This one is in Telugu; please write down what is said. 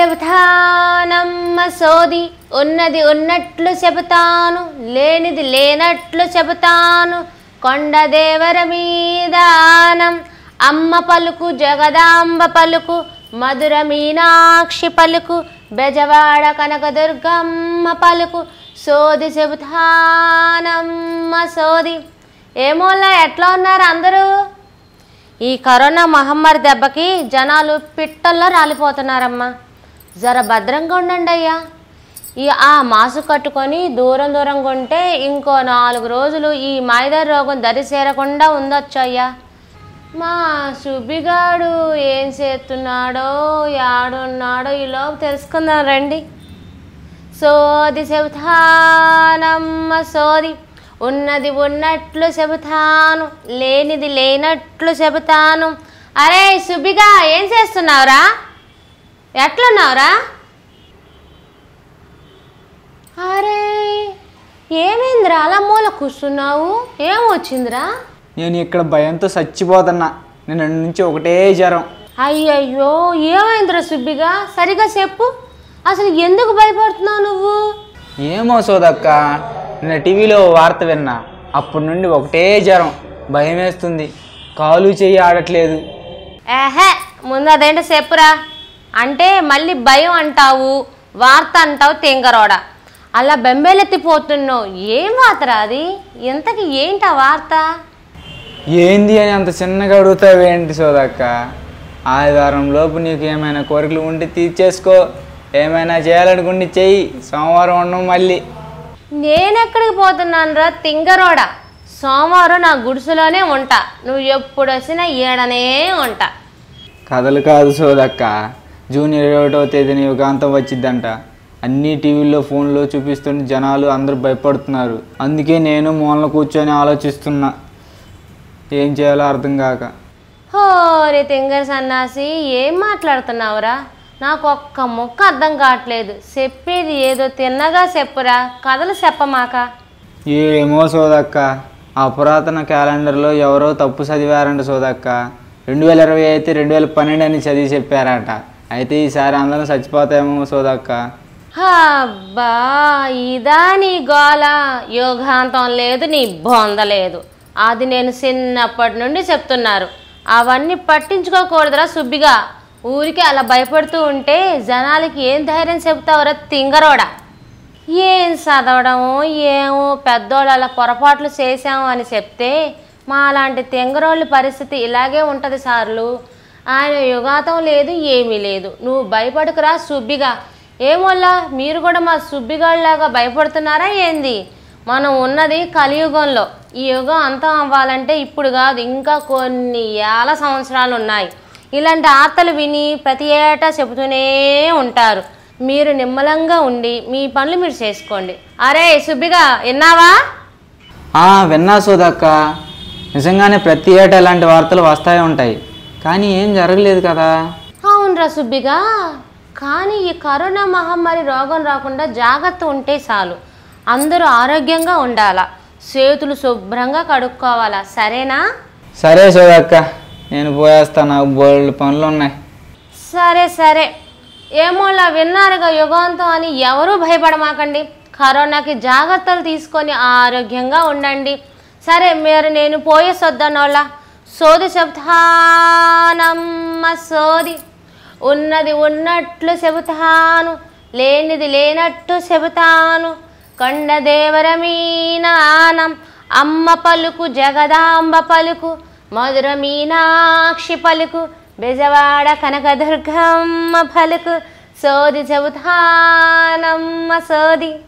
చెబుతానమ్మ సోది ఉన్నది ఉన్నట్లు చెబుతాను లేనిది లేనట్లు చెబుతాను కొండ దేవర మీదానం అమ్మ పలుకు జగదాంబ పలుకు మధుర మీనాక్షి పలుకు బెజవాడ కనకదుర్గమ్మ పలుకు సోది చెబుతానమ్మ సోది ఏమోలా ఎట్లా ఉన్నారు అందరూ ఈ కరోనా మహమ్మారి దెబ్బకి జనాలు పిట్టల్లో రాలిపోతున్నారమ్మా జర భద్రంగా ఉండండి అయ్యా ఈ ఆ మాసు కట్టుకొని దూరం దూరంగా ఉంటే ఇంకో నాలుగు రోజులు ఈ మాయిదారి రోగం దరి చేరకుండా ఉండొచ్చు అయ్యా మా సుబ్బిగాడు ఏం చేస్తున్నాడో యాడున్నాడో ఈలోపు తెలుసుకుందాం రండి సోది చెబుతానమ్మ సోది ఉన్నది ఉన్నట్లు చెబుతాను లేనిది లేనట్లు చెబుతాను అరే సుబ్బిగా ఏం చేస్తున్నావురా ఎట్లున్నావురా అరే ఏమైందిరా అలా మూల కూర్చున్నావు ఏమొచ్చిందిరా నేను ఇక్కడ భయంతో చచ్చిపోతున్నా నిన్న నుంచి ఒకటే జ్వరం అయ్యయ్యో ఏమైందిరా సుబ్బిగా సరిగా చెప్పు అసలు ఎందుకు భయపడుతున్నావు నువ్వు ఏమో సోదక్క నిన్న టీవీలో ఓ వార్త విన్నా అప్పటి నుండి ఒకటే జ్వరం భయం వేస్తుంది కాలు చెయ్యి ఆడట్లేదు ఏహే ముందు అదేంటో చెప్పురా అంటే మళ్ళీ భయం అంటావు వార్త అంటావు తెంగరోడ అలా బెంబేలెత్తిపోతున్నావు ఏం వార్తరా అది ఇంతకి ఏంటి ఆ వార్త ఏంది అని అంత చిన్నగా అడుగుతావేంటి సోదక్క ఆదివారం లోపు నీకు ఏమైనా కోరికలు ఉంటే తీర్చేసుకో ఏమైనా చేయాలనుకుంటే చెయ్యి సోమవారం ఉండవు మళ్ళీ నేనెక్కడికి పోతున్నాను రా తింగరోడ సోమవారం నా గుడిసెలోనే ఉంటా నువ్వు ఎప్పుడు వచ్చినా ఈడనే ఉంటా కథలు కాదు సోదక్క జూన్ ఇరవై ఒకటవ తేదీన యుగాంతం వచ్చిద్దంట అన్ని టీవీల్లో ఫోన్లో చూపిస్తుంటే జనాలు అందరూ భయపడుతున్నారు అందుకే నేను మూలన కూర్చొని ఆలోచిస్తున్నా ఏం చేయాలో అర్థం కాక హోరే తింగర సన్నాసి ఏం మాట్లాడుతున్నావురా నాకు ఒక్క ముక్క అర్థం కావట్లేదు చెప్పేది ఏదో తిన్నగా చెప్పురా కథలు చెప్పమాక ఏమో సోదక్క ఆ పురాతన క్యాలెండర్లో ఎవరో తప్పు చదివారంట సోదక్క రెండు వేల ఇరవై అయితే రెండు వేల పన్నెండు అని చదివి చెప్పారట అయితే ఈసారి అందరం చచ్చిపోతామేమో సోదక్క అబ్బా ఇదా నీ గోల యోగాంతం లేదు నీ బొంద లేదు అది నేను చిన్నప్పటి నుండి చెప్తున్నారు అవన్నీ పట్టించుకోకూడదురా సుబ్బిగా ఊరికి అలా భయపడుతూ ఉంటే జనాలకి ఏం ధైర్యం చెబుతావురా తింగరోడా ఏం చదవడము ఏమో పెద్దోళ్ళు అలా పొరపాట్లు చేశాము అని చెప్తే మా అలాంటి తెంగరోళ్ళ పరిస్థితి ఇలాగే ఉంటుంది సార్లు ఆయన యుగాతం లేదు ఏమీ లేదు నువ్వు భయపడకురా సుబ్బిగా ఏమోలా మీరు కూడా మా సుబ్బిగాళ్ళలాగా భయపడుతున్నారా ఏంది మనం ఉన్నది కలియుగంలో ఈ యుగం అంతం అవ్వాలంటే ఇప్పుడు కాదు ఇంకా కొన్ని ఏళ్ళ సంవత్సరాలు ఉన్నాయి ఇలాంటి ఆర్తలు విని ప్రతి ఏటా చెబుతూనే ఉంటారు మీరు నిమ్మలంగా ఉండి మీ పనులు మీరు చేసుకోండి అరే సుబ్బిగా విన్నావా ఆ, విన్నా సోదక్క నిజంగానే ప్రతి ఏటా ఇలాంటి వార్తలు వస్తాయి ఉంటాయి కానీ ఏం జరగలేదు కదా అవునరా సుబ్బిగా కానీ ఈ కరోనా మహమ్మారి రోగం రాకుండా జాగ్రత్త ఉంటే చాలు అందరూ ఆరోగ్యంగా ఉండాలా చేతులు శుభ్రంగా కడుక్కోవాలా సరేనా సరే సోదక్క నేను పోయేస్తా నాకు బోల్డ్ పనులు ఉన్నాయి సరే సరే ఏమోలా విన్నారుగా యుగాంతం అని ఎవరూ భయపడమాకండి కరోనాకి జాగ్రత్తలు తీసుకొని ఆరోగ్యంగా ఉండండి సరే మీరు నేను పోయేసొద్దనోళ్ళ సోది చెబుతానమ్మ సోది ఉన్నది ఉన్నట్లు చెబుతాను లేనిది లేనట్టు చెబుతాను కొండదేవర మీనానం అమ్మ పలుకు జగదాంబ పలుకు మధుర మీనాక్షి పలుకు బెజవాడ కనకదుర్గమ్మ పలుకు సోది చెబుతానమ్మ సోది